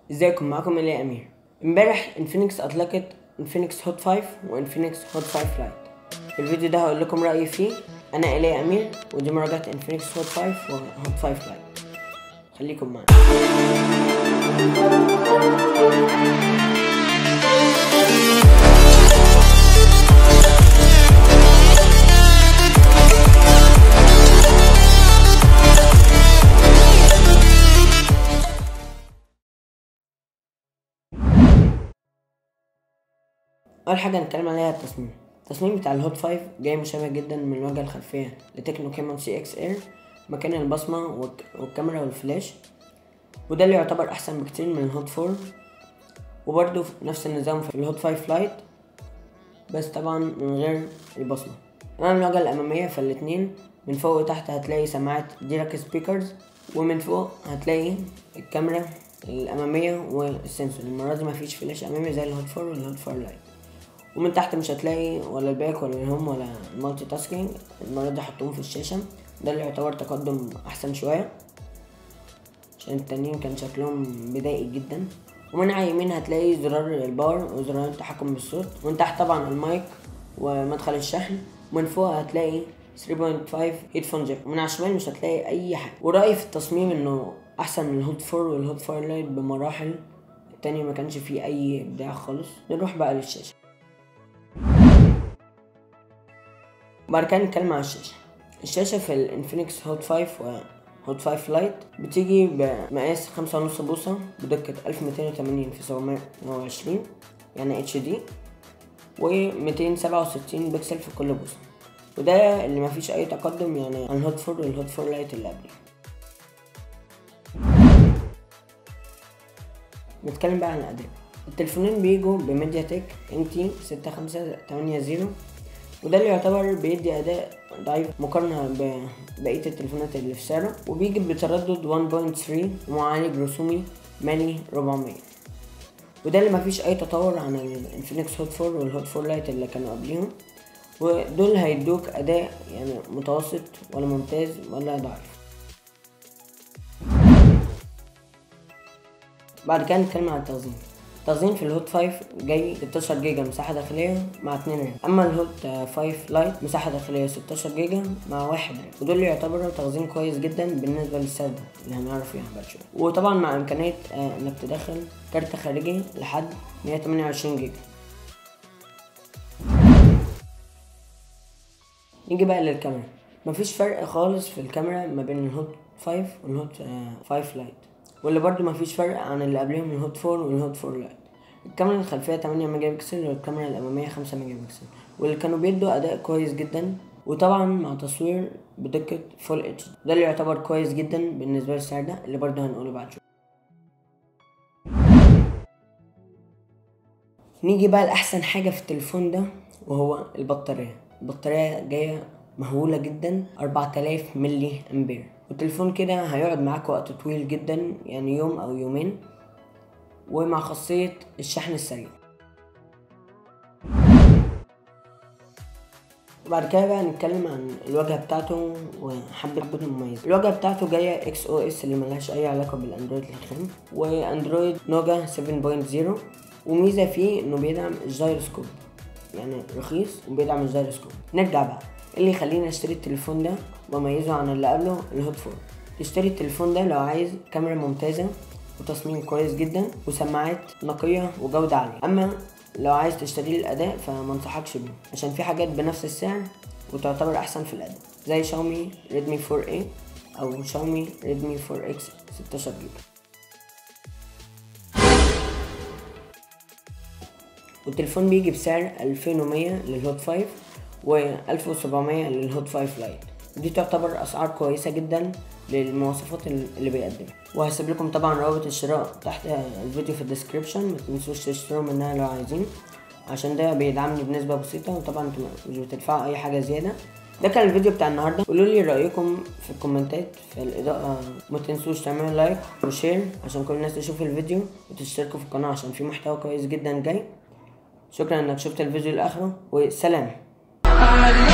ازيكم معاكم إلي أمير امبارح انفينكس أطلقت انفينكس هوت 5 وانفينكس هوت 5 لايت في الفيديو ده هقول لكم رأيي فيه أنا إلي أمير ودي مراجعة انفينكس هوت 5 وهوت 5 لايت خليكم معانا اول حاجه هنتكلم عليها التصميم التصميم بتاع الهوت 5 جاي مشابه جدا من الواجهه الخلفيه لتكنو كيمون سي اكس اير مكان البصمه والك- والكاميرا والفلاش وده اللي يعتبر احسن بكتير من الهوت 4 وبرده نفس النظام في الهوت 5 لايت بس طبعا من غير البصمه امام الواجهه الاماميه فالاتنين من فوق وتحت هتلاقي سماعات ديراك سبيكرز ومن فوق هتلاقي الكاميرا الاماميه والسنسور المره دي مفيش فلاش امامي زي الهوت 4 والهوت 4 لايت ومن تحت مش هتلاقي ولا الباك ولا الهوم ولا المالتي تاسكينج المرة دي حطوهم في الشاشة ده اللي يعتبر تقدم أحسن شوية عشان التانيين كان شكلهم بدائي جدا ومن على اليمين هتلاقي زرار الباور وزرار التحكم بالصوت ومن تحت طبعا المايك ومدخل الشحن ومن فوق هتلاقي 3.5 هيدفون جاك ومن على الشمال مش هتلاقي أي حاجة ورأيي في التصميم إنه أحسن من الهوت 4 والهوت 4 لايت بمراحل التاني ما كانش فيه أي إبداع خالص نروح بقى للشاشة وبعد كده نتكلم على الشاشة الشاشة في الانفينكس هوت 5 وهوت 5 لايت بتيجي بمقاس خمسة ونص بوصة بدقة ألف ميتين وتمانين في سبعمية وعشرين يعني اتش دي وميتين سبعة وستين بكسل في كل بوصة وده اللي مفيش أي تقدم يعني عن الهوت 4 والهوت 4 لايت اللي قبله نتكلم بقى عن الأداء التليفونين بيجوا بميديا تك ام تي ستة خمسة تمانية زيرو وده اللي يعتبر بيدي أداء ضعيف مقارنة ببقية التليفونات اللي في سعره وبيجي بتردد 1.3 ومعالج رسومي مالي 400 وده اللي مفيش أي تطور عن الانفينكس هوت 4 والهوت 4 لايت اللي كانوا قبليهم ودول هيدوك أداء يعني متوسط ولا ممتاز ولا ضعيف بعد كده نتكلم عن التخزين التخزين في الهوت 5 جاي 16 جيجا مساحة داخلية مع 2 رام أما الهوت 5 لايت مساحة داخلية 16 جيجا مع 1 رام ودول اللي يعتبروا تخزين كويس جدا بالنسبة للسعر ده اللي هنعرف فيها بعد شوية وطبعا مع إمكانية آه، إنك تدخل كارت خارجي لحد 128 جيجا نيجي بقى للكاميرا مفيش فرق خالص في الكاميرا ما بين الهوت 5 والهوت 5 لايت واللي برضو مفيش فرق عن اللي قبلهم الهوت 4 والهوت 4 لايت الكاميرا الخلفية 8 ميجا بكسل والكاميرا الأمامية 5 ميجا بكسل واللي كانوا بيدوا أداء كويس جدا وطبعا مع تصوير بدقة فول اتش ده اللي يعتبر كويس جدا بالنسبة للسعر ده اللي برضه هنقوله بعد شوية نيجي بقى لأحسن حاجة في التليفون ده وهو البطارية البطارية جاية مهولة جدا 4000 ملي أمبير والتليفون كده هيقعد معاك وقت طويل جدا يعني يوم أو يومين ومع خاصية الشحن السريع وبعد كده بقى نتكلم عن الواجهة بتاعته وحبة حبة مميزة الواجهة بتاعته جاية اكس او اس اللي ملهاش اي علاقة بالاندرويد الخام واندرويد نوجا 7.0 وميزة فيه انه بيدعم الجايروسكوب يعني رخيص وبيدعم الجايروسكوب نرجع بقى اللي يخليني اشتري التليفون ده واميزه عن اللي قبله الهوت 4 تشتري التليفون ده لو عايز كاميرا ممتازة وتصميم كويس جدا وسماعات نقية وجودة عالية أما لو عايز تشتري الأداء فما انصحكش بيه عشان في حاجات بنفس السعر وتعتبر أحسن في الأداء زي شاومي ريدمي 4A أو شاومي ريدمي 4X 16 جيجا والتليفون بيجي بسعر 2100 للهوت 5 و 1700 للهوت 5 لايت دي تعتبر اسعار كويسه جدا للمواصفات اللي بيقدمها وهسيب لكم طبعا روابط الشراء تحت الفيديو في الديسكريبشن ما تنسوش تشتروا منها لو عايزين عشان ده بيدعمني بنسبه بسيطه وطبعا انتوا مش بتدفعوا اي حاجه زياده ده كان الفيديو بتاع النهارده قولوا لي رايكم في الكومنتات في الاضاءه ما تنسوش تعملوا لايك وشير عشان كل الناس تشوف الفيديو وتشتركوا في القناه عشان في محتوى كويس جدا جاي شكرا انك شفت الفيديو لاخره وسلام